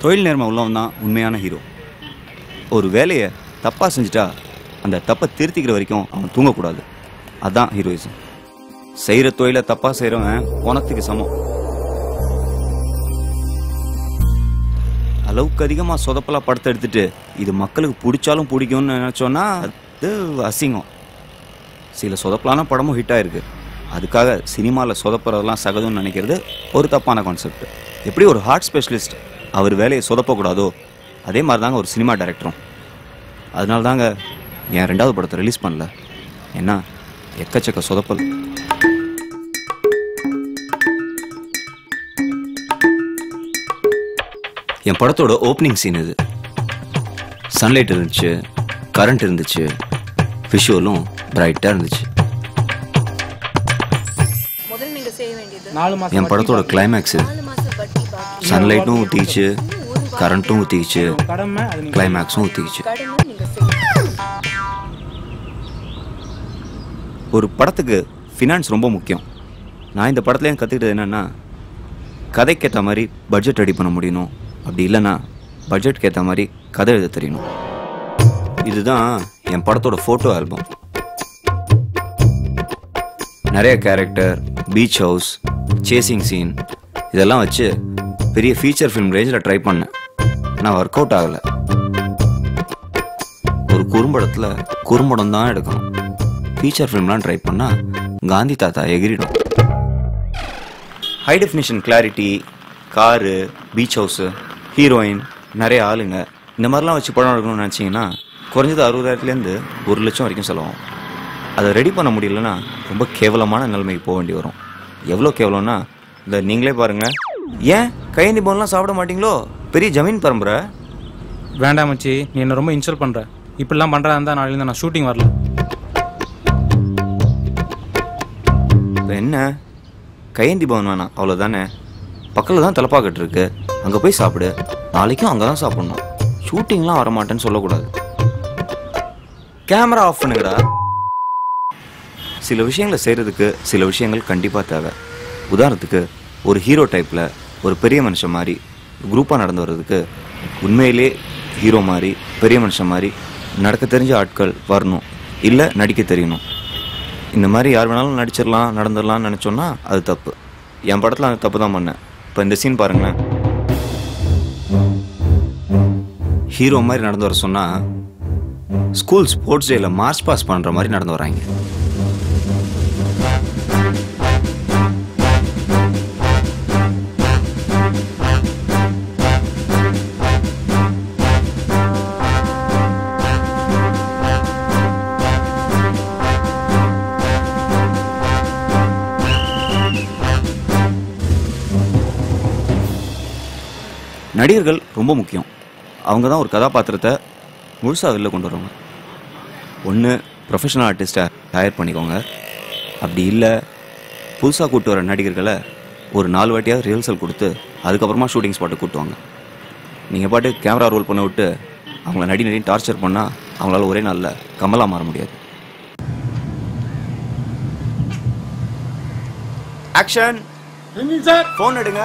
தொழில் நேர்மை உள்ளவன் தான் உண்மையான ஹீரோ ஒரு வேலையை தப்பாக செஞ்சுட்டா அந்த தப்பை திருத்திக்கிற வரைக்கும் அவன் தூங்கக்கூடாது அதான் ஹீரோயிசம் செய்கிற தொழிலை தப்பாக செய்கிறவன் பணத்துக்கு சமம் அளவுக்கு அதிகமாக சொதப்பலாக படத்தை எடுத்துட்டு இது மக்களுக்கு பிடிச்சாலும் பிடிக்கும்னு நினச்சோன்னா அது அசிங்கம் சில சொதப்பலான படமும் ஹிட் ஆயிருக்கு அதுக்காக சினிமாவில் சொதப்புறதெல்லாம் சகஜம்னு நினைக்கிறது ஒரு தப்பான கான்செப்ட் எப்படி ஒரு ஹார்ட் ஸ்பெஷலிஸ்ட் அவர் வேலையை சொதப்பக்கூடாதோ அதே மாதிரி தாங்க ஒரு சினிமா டைரக்டரும் அதனால தாங்க என் ரெண்டாவது படத்தை ரிலீஸ் பண்ணல ஏன்னா எக்கச்சக்க சொதப்பல் என் படத்தோட ஓப்பனிங் சீன் இது சன்லைட் இருந்துச்சு கரண்ட் இருந்துச்சு விஷுவலும் பிரைட்டாக இருந்துச்சு முதல்ல நீங்க செய்ய வேண்டியது நாலு மாசம் என் படத்தோட கிளைமேக்ஸ் இது நாலு மாசம் வட்டி பாக்கி சன்லைட்டும் ஊற்றிக்கிச்சு கரண்ட்டும் ஊற்றிக்கிச்சு கடமை அது நீங்க கிளைமேக்ஸும் ஊற்றிக்கிச்சு கடனை நீங்க செய்யணும் ஒரு படத்துக்கு ஃபினான்ஸ் ரொம்ப முக்கியம் நான் இந்த படத்துலேயும் கற்றுக்கிட்டது என்னென்னா கதைக்கு ஏற்ற மாதிரி பட்ஜெட் ரெடி பண்ண முடியணும் அப்படி இல்லைன்னா பட்ஜெட்க்கு ஏற்ற மாதிரி கதை எழுத தெரியணும் இதுதான் என் படத்தோட ஃபோட்டோ ஆல்பம் நிறைய character beach house chasing scene இதெல்லாம் வச்சு பெரிய ஃபீச்சர் ஃபிலிம் ரேஞ்சில் ட்ரை பண்ணேன் ஆனால் ஒர்க் அவுட் ஆகலை ஒரு குறும்படத்தில் குறும்படம் தான் எடுக்கணும் ஃபீச்சர் ஃபிலிம்லாம் ட்ரை பண்ணால் காந்தி தாத்தா எகிரிடும் high definition clarity car beach house heroine நிறைய ஆளுங்க இந்த மாதிரிலாம் வச்சு படம் எடுக்கணும்னு நினச்சிங்கன்னா குறைஞ்சது அறுபதாயிரத்துலேருந்து ஒரு லட்சம் வரைக்கும் செலவாகும் அதை ரெடி பண்ண முடியலன்னா ரொம்ப கேவலமான நிலைமைக்கு போக வேண்டி வரும் எவ்வளோ கேவலம்னா இந்த நீங்களே பாருங்க ஏன் கையந்தி போன்லாம் சாப்பிட மாட்டீங்களோ பெரிய ஜமீன் பரம்பரை வேண்டாம் மச்சி நீ என்ன ரொம்ப இன்சல்ட் பண்ற இப்படிலாம் பண்றதா இருந்தா நாளையில நான் ஷூட்டிங் வரல இப்போ என்ன கையேந்தி பவன் வேணாம் அவ்வளோதானே பக்கத்தில் தான் தலப்பாக்கட்டு இருக்கு அங்கே போய் சாப்பிடு நாளைக்கும் அங்கே தான் சாப்பிடணும் ஷூட்டிங்லாம் வரமாட்டேன்னு சொல்லக்கூடாது கேமரா ஆஃப் பண்ணுங்கடா சில விஷயங்களை செய்கிறதுக்கு சில விஷயங்கள் கண்டிப்பாக தேவை உதாரணத்துக்கு ஒரு ஹீரோ டைப்பில் ஒரு பெரிய மனுஷன் மாதிரி குரூப்பாக நடந்து வர்றதுக்கு உண்மையிலே ஹீரோ மாதிரி பெரிய மனுஷன் மாதிரி நடக்க தெரிஞ்ச ஆட்கள் வரணும் இல்லை நடிக்க தெரியணும் இந்த மாதிரி யார் வேணாலும் நடிச்சிடலாம் நடந்துடலாம்னு நினச்சோன்னா அது தப்பு என் படத்தில் அந்த தப்பு தான் பண்ணேன் இப்போ இந்த சீன் பாருங்களேன் ஹீரோ மாதிரி நடந்து வர சொன்னால் ஸ்கூல் ஸ்போர்ட்ஸ் டேயில் மார்ச் பாஸ் பண்ணுற மாதிரி நடந்து வராங்க நடிகர்கள் ரொம்ப முக்கியம் அவங்க தான் ஒரு கதாபாத்திரத்தை முழுசாக வெளில கொண்டு வருவாங்க ஒன்று ப்ரொஃபஷனல் ஆர்டிஸ்ட்டை ஹையர் பண்ணிக்கோங்க அப்படி இல்லை புதுசாக கூட்டு வர நடிகர்களை ஒரு நாலு வாட்டியாவது ரிஹர்சல் கொடுத்து அதுக்கப்புறமா ஷூட்டிங் ஸ்பாட்டை கூட்டுவாங்க நீங்கள் பாட்டு கேமரா ரோல் பண்ண விட்டு அவங்கள நடி நடி டார்ச்சர் பண்ணால் அவங்களால ஒரே நாளில் கமலா மாற முடியாது ஆக்ஷன் சார் ஃபோன் எடுங்க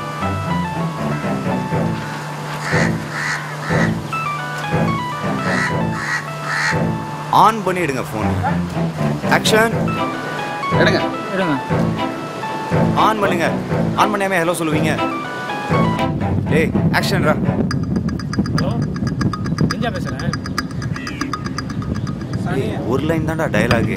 ஆன் பண்ணிடுங்க ஃபோன் ஆக்ஷன் எடுங்க எடுங்க ஆன் பண்ணுங்க ஆன் பண்ணாம ஹலோ சொல்லுவீங்க டேய் ஆக்ஷன்ரா ஹலோ எஞ்சா பேசுறேன் ஒரு லைன் தான்டா டயலாகு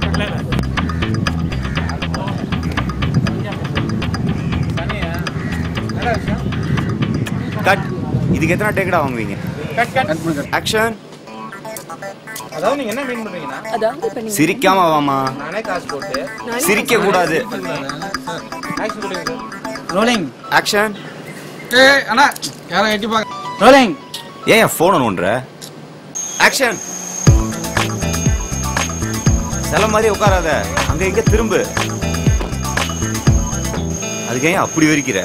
கட் இதுக்கு எத்தனை டேக்கடா வாங்குவீங்க கட் கட் கட் பண்ணுங்க ஆக்ஷன் அதாவது நீங்க என்ன மீன் பண்றீங்கன்னா அதாவது இப்ப நீங்க சிரிக்காம வாமா நானே காசு போட்டு சிரிக்க கூடாது ஆக்ஷன் சொல்லுங்க ரோலிங் ஆக்ஷன் ஏய் அண்ணா யாரும் எட்டி பார்க்க ரோலிங் ஏன் என் ஃபோன் ஒன்ற ஆக்ஷன் சில மாதிரி உட்காராத அங்க இங்க திரும்பு அதுக்கு ஏன் அப்படி வரிக்கிற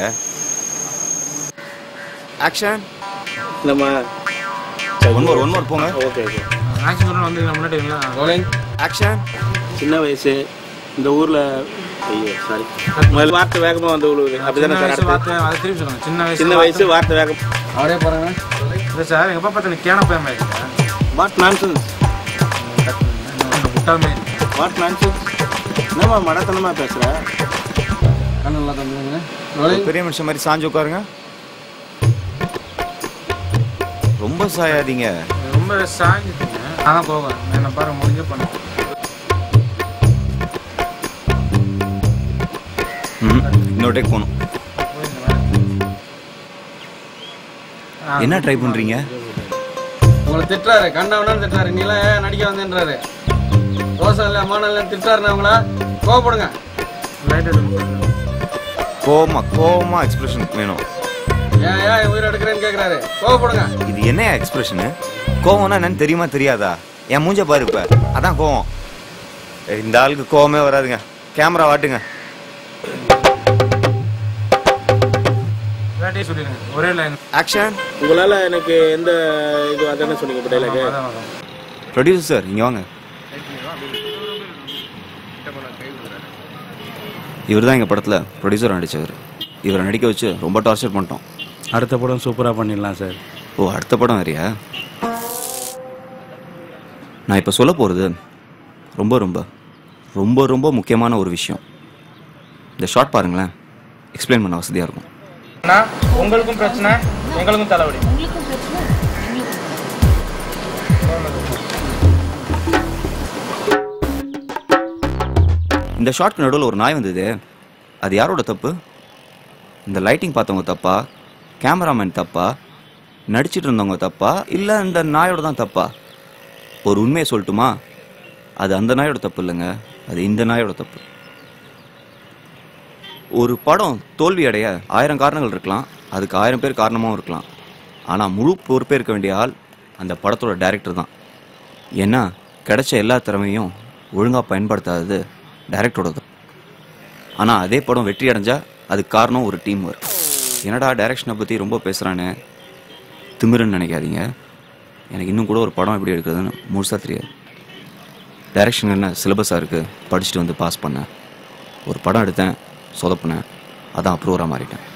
ஆக்ஷன் நம்ம ஒன் மோர் ஒன் மோர் போங்க ஓகே ஓகே ஆக்ஷன் சொல்ல வந்து நான் முன்னாடி இல்லை ரோலிங் ஆக்ஷன் சின்ன வயசு இந்த ஊர்ல ஐயோ சாரி முதல்ல வார்த்தை வேகமா வந்து விழுவுது அப்படிதானே சின்ன வயசு சார் வார்த்தை அதை திருப்பி சொல்லுங்க சின்ன வயசு சின்ன வயசு வார்த்தை- வார்த்தை வேகம் அவரே பாருங்க இல்லை சார் எங்கள் அப்பா பார்த்து கேன பையன் ஆகிட்டேன் வாட் நான்சன்ஸ் முட்டாள் மாதிரி வாட் நான்சன்ஸ் என்னம்மா மடத்தனமா பேசுற கண்ணு நல்லா தம்பிங்க ரோலிங் பெரிய மனுஷன் மாதிரி சாஞ்சு உட்காருங்க ரொம்ப சாயாதீங்க ரொம்ப சாஞ்சிட்டீங்க அதான் போவேன் என்ன பாருங்க முடிஞ்ச பண்ண ம், இன்னொரு டேக் போகணும் என்ன ட்ரை பண்றீங்க உங்களை திட்டுறாரு கண்டவனா திட்டுறாரு நீலாம் ஏன் நடிக்க வந்தேன்றாரு ரோசம் இல்லை மானம் இல்லை திட்டுறாருண்ணா உங்கள கோவப்படுங்க கோவமா கோவமா எக்ஸ்பிரஷன் வேணும் ஏன் ஏன் என் உயிரை எடுக்கிறேன்னு கேட்குறாரு கோவப்படுங்க இது என்ன எக்ஸ்பிரஷனு கோவம்னா என்னன்னு தெரியுமா தெரியாதா என் மூஞ்ச பாரு இப்ப அதான் கோவம் இந்த ஆளுக்கு கோவமே வராதுங்க கேமரா வாட்டுங்க வேட்டையே சொல்லிடுங்க ஒரே லைன் ஆக்ஷன் உங்களால எனக்கு எந்த இது அதானே சொன்னீங்க இப்போ டைலாக் அதான் வரும் ப்ரொடியூசர் சார் இங்க வாங்க இவர் தான் எங்கள் படத்தில் ப்ரொடியூசர் நடித்தவர் இவரை நடிக்க வச்சு ரொம்ப டார்ச்சர் பண்ணிட்டோம் அடுத்த படம் சூப்பராக பண்ணிடலாம் சார் ஓ அடுத்த படம் வேறையா நான் இப்போ சொல்ல போகிறது ரொம்ப ரொம்ப ரொம்ப ரொம்ப முக்கியமான ஒரு விஷயம் இந்த ஷார்ட் பாருங்களேன் எக்ஸ்பிளைன் பண்ண வசதியாக இருக்கும் அண்ணா உங்களுக்கும் பிரச்சனை எங்களுக்கும் தலைவலி உங்களுக்கும் பிரச்சனை எங்களுக்கும் இந்த ஷார்ட்க்கு நடுவில் ஒரு நாய் வந்தது அது யாரோட தப்பு இந்த லைட்டிங் பார்த்தவங்க தப்பா கேமராமேன் தப்பா நடிச்சிட்டு இருந்தவங்க தப்பா இல்லை இந்த நாயோட தான் தப்பா ஒரு உண்மையை சொல்லட்டுமா அது அந்த நாயோட தப்பு இல்லைங்க அது இந்த நாயோட தப்பு ஒரு படம் தோல்வி அடைய ஆயிரம் காரணங்கள் இருக்கலாம் அதுக்கு ஆயிரம் பேர் காரணமாகவும் இருக்கலாம் ஆனால் முழு பொறுப்பேற்க வேண்டிய ஆள் அந்த படத்தோட டைரக்டர் தான் ஏன்னா கிடைச்ச எல்லா திறமையும் ஒழுங்காக பயன்படுத்தாதது டைரக்டரோட தான் ஆனால் அதே படம் வெற்றி அடைஞ்சா அதுக்கு காரணம் ஒரு டீம் ஒர்க் என்னடா டைரக்ஷனை பற்றி ரொம்ப பேசுகிறானே திமிருன்னு நினைக்காதீங்க எனக்கு இன்னும் கூட ஒரு படம் எப்படி எடுக்கிறதுன்னு முழுசாக தெரியாது டைரக்ஷன் என்ன சிலபஸாக இருக்குது படிச்சுட்டு வந்து பாஸ் பண்ணேன் ஒரு படம் எடுத்தேன் சொதப்புனேன் அதான் அப்ரூவராக மாறிட்டேன்